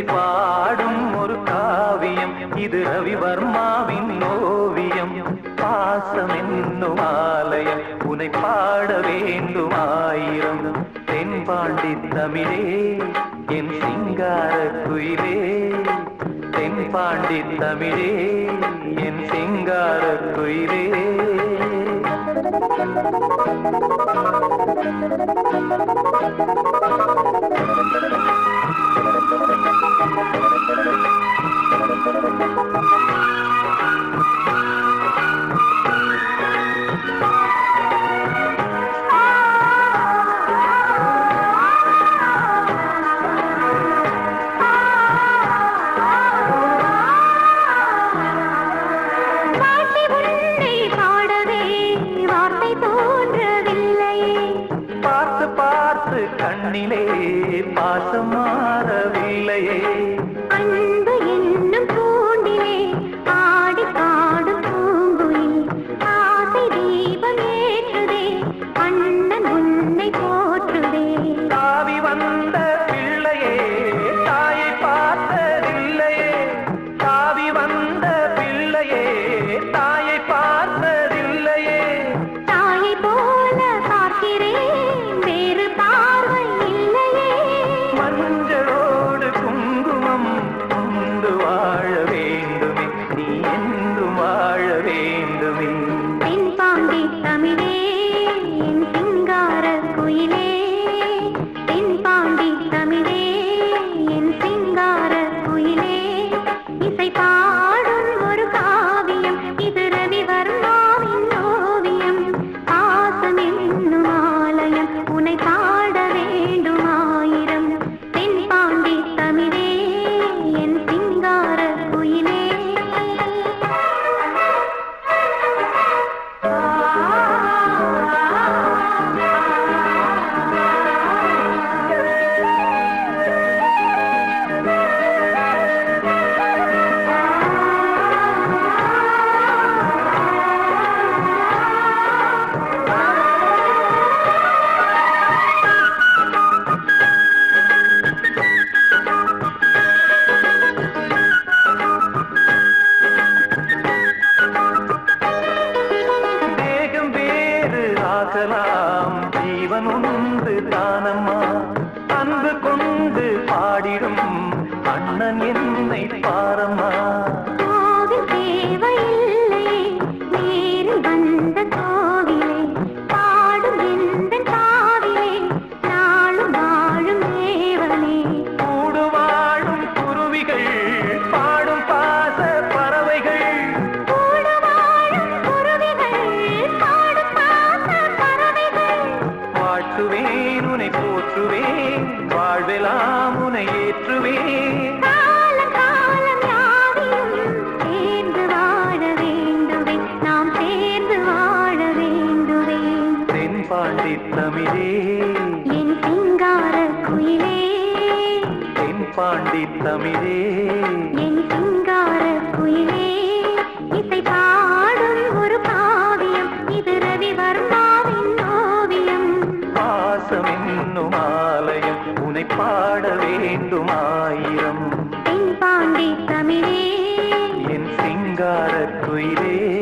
பாடும் ஒரு காவியம் இது ரவிவர்மாவின் ஓவியம் பாசம் என்னும் ஆலயம் உனை பாட வேண்டும் ஆயிரம் தென்பாண்டி தமிழே என் சிங்கார குயிலே தென்பாண்டி தமிழே என் சிங்கார குயிலே பாட்டி உன்னை பாடவே வார்த்தை தோன்றவில்லையே பார்த்து பார்த்து கண்ணிலே பாசம் மாறவில்லையே அன்பு என்னும் பூண்டிலே ஆடி பாடும் பூங்குயில் ஆசை தீபம் ஏற்றுதே அண்ணன் உன்னை போற்றுதே தாவி வந்த பிள்ளையே தாயை பார்த்ததில்லையே தாவி வந்த பிள்ளையே தாயை பார்த்ததில்லையே தாயை போல பார்க்கிறேன் வேறு பார்வை இல்லையே மஞ்சளோடு குங்குமம் கொண்டு வாழ வேண்டுமே நீ என்றும் வாழ வேண்டுமே தென்பாண்டி தமிழே என் சிங்கார குயிலே தென்பாண்டி தமிழே என் சிங்கார குயிலே இசை பாடும் ஒரு காவியம் இது ரவிவர்மாவின் ஓவியம் பாசம் என்னும் ஆலயம் உன்னை பாட வேண்டும் ஆயிரம் தென்பாண்டி தமிழே என் சிங்கார குயிலே தேகம் வேறு ஆகலாம் ஜீவன் ஒன்று தானம்மா அன்பு கொண்டு பாடிடும் அண்ணன் என்னை பாரம்மா கோவில் தேவையில்லை நேரில் வந்த கோவிலே பாடும் எந்தன் காவிலே நாளும் வாழும் தேவனே கூடு வாழும் குருவிகள் பாடும் பாச பறவைகள் கூட வாழும் குருவிகள் பாடும் பாச பறவைகள் வாழ்த்துவேன் உனை போற்றுவேன் வாழ்வெல்லாம் உனை ஏற்றுவேன் காலம் காலம் யாவையும் சேர்ந்து வாழ வேண்டுவே நாம் சேர்ந்து வாழ வேண்டுவே தென்பாண்டி தமிழே என் சிங்கார குயிலே தென்பாண்டி தமிழே என் சிங்கார குயிலே இசை பாடும் ஒரு காவியம் இது ரவிவர்மாவின் ஓவியம் பாசம் என்னும் ஆலயம் உனை பாட வேண்டும் ஆயிரம் தென்பாண்டி தமிழே என் சிங்கார குயிலே